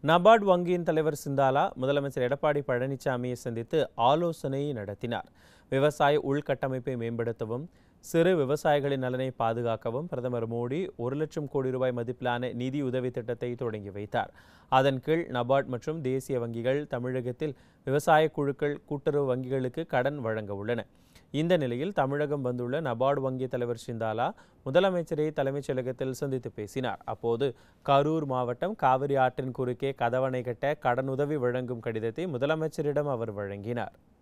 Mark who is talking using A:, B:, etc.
A: நபார்டு வங்கியின் தலைவர் சிந்தாலா முதலமைச்சர் எடப்பாடி பழனிசாமியை சந்தித்து ஆலோசனை நடத்தினார் விவசாய உள்கட்டமைப்பை மேம்படுத்தவும் சிறு விவசாயிகளின் நலனை பாதுகாக்கவும் பிரதமர் மோடி ஒரு லட்சம் கோடி ரூபாய் மதிப்பிலான நிதி உதவி திட்டத்தை தொடங்கி வைத்தார் அதன் கீழ் நபார்ட் மற்றும் தேசிய வங்கிகள் தமிழகத்தில் விவசாய குழுக்கள் கூட்டுறவு வங்கிகளுக்கு கடன் வழங்க உள்ளன இந்த நிலையில் தமிழகம் வந்துள்ள நபார்டு வங்கி தலைவர் சிந்தாலா முதலமைச்சரை தலைமைச் செயலகத்தில் சந்தித்து பேசினார் அப்போது கரூர் மாவட்டம் காவிரி ஆற்றின் குறுக்கே கதவணை கட்ட கடனுதவி வழங்கும் கடிதத்தை முதலமைச்சரிடம் அவர் வழங்கினார்